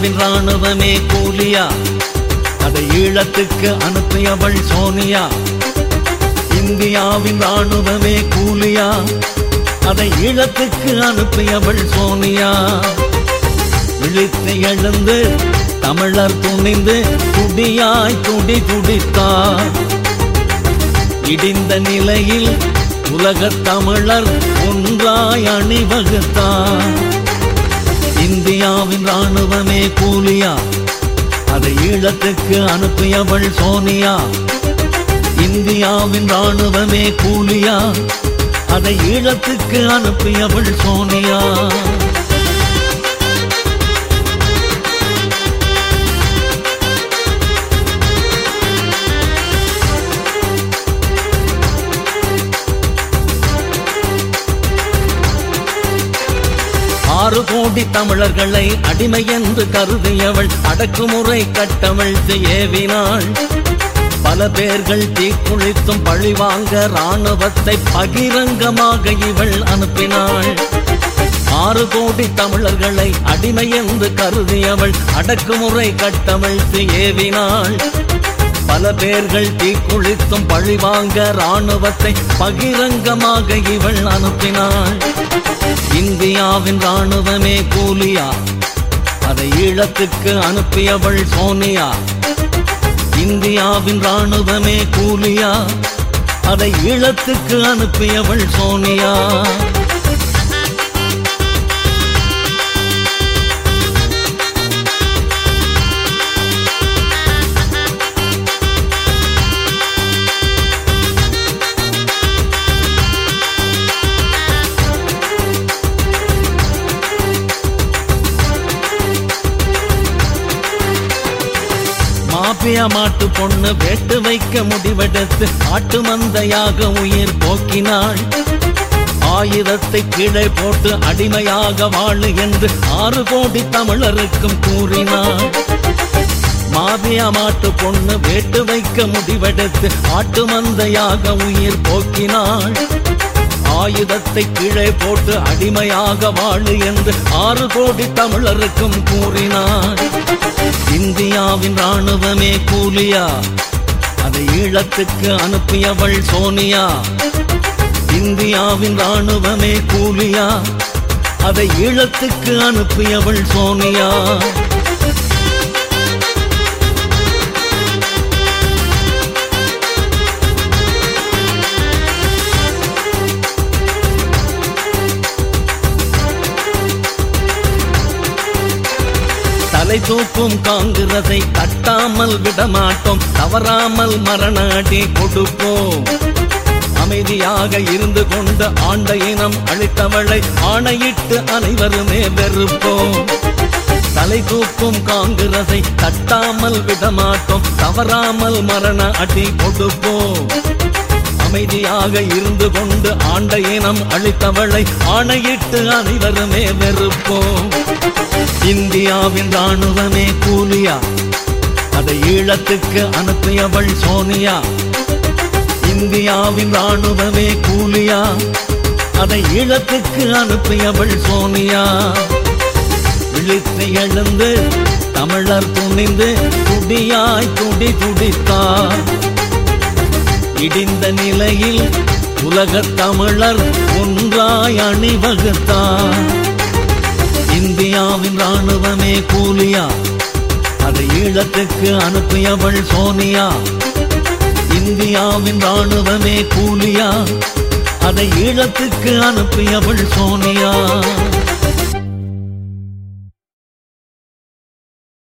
இந்தியாவின் ராணுவமே கூலியா அதை ஈழத்துக்கு அனுப்பியவள் சோனியா இந்தியாவின் ராணுவமே கூலியா அதை ஈழத்துக்கு அனுப்பியவள் சோனியா விழித்து எழுந்து தமிழர் துணிந்து துடியாய் துடி துடித்தார் இடிந்த நிலையில் உலகத் தமிழர் ஒன்றாய் அணிவகுத்தார் இந்தியாவின் ராணுவமே கூலியா அதை ஈழத்துக்கு அனுப்பியவள் சோனியா இந்தியாவின் ராணுவமே கூலியா அதை ஈழத்துக்கு அனுப்பியவள் சோனியா ஆறு கோடி தமிழர்களை அடிமை என்று கருதியவள் அடக்குமுறை கட்டவிழ்த்து ஏவினாள் பல பேர்கள் தீக்குளித்தும் பழிவாங்க ராணுவத்தை பகிரங்கமாக இவள் அனுப்பினாள் ஆறு கோடி தமிழர்களை அடிமை என்று கருதியவள் அடக்குமுறை கட்டவிழ்த்து ஏவினாள் பல பேர்கள் தீக்குளித்தும் பழிவாங்க ராணுவத்தை பகிரங்கமாக இவள் அனுப்பினாள் இந்தியாவின் ராணுவமே கூலியா அதை ஈழத்துக்கு அனுப்பியவள் சோனியா இந்தியாவின் ராணுவமே கூலியா அதை ஈழத்துக்கு அனுப்பியவள் சோனியா மாப்பியா மாட்டு பொண்ணு வேட்டு வைக்க முடிவெடுத்து ஆட்டு மந்தையாக உயிர் போக்கினாள் ஆயுதத்தை கீழே போட்டு அடிமையாக வாழு என்று ஆறு கோடி தமிழருக்கும் கூறினாள் மாபியா மாட்டு பொண்ணு வேட்டு வைக்க முடிவெடுத்து ஆட்டு மந்தையாக உயிர் போக்கினாள் ஆயுதத்தை கீழே போட்டு அடிமையாக வாழு என்று ஆறு கோடி தமிழருக்கும் கூறினார் இந்தியாவின் ராணுவமே கூலியா அதை ஈழத்துக்கு அனுப்பியவள் சோனியா இந்தியாவின் ராணுவமே கூலியா அதை ஈழத்துக்கு அனுப்பியவள் சோனியா தலை தூக்கும் காங்கிரதை தட்டாமல் விடமாட்டோம் தவறாமல் மரண அடி கொடுப்போம் அமைதியாக இருந்து கொண்டு ஆண்ட இனம் அழித்தவளை ஆணையிட்டு அனைவருமே வெறுப்போம் தலை தூக்கும் காங்கிரதை தட்டாமல் விடமாட்டோம் தவறாமல் மரண அடி கொடுப்போம் அமைதியாக இருந்து கொண்டு ஆண்ட இனம் அழித்தவளை ஆணையிட்டு அனைவருமே வெறுப்போம் இந்தியாவின் ராணுவமே கூலியா அதை ஈழத்துக்கு அனுப்பியவள் சோனியா இந்தியாவின் ராணுவமே கூலியா அதை ஈழத்துக்கு அனுப்பியவள் சோனியா விழித்து எழுந்து தமிழர் துணிந்து துடியாய் துடி துடித்தார் இடிந்த நிலையில் உலகத் தமிழர் ஒன்றாய் அணிவகுத்தார் இந்தியாவின் ராணுவமே கூலியா அதை ஈழத்துக்கு அனுப்பியவள் சோனியா இந்தியாவின் ராணுவமே கூலியா அதை ஈழத்துக்கு அனுப்பியவள் சோனியா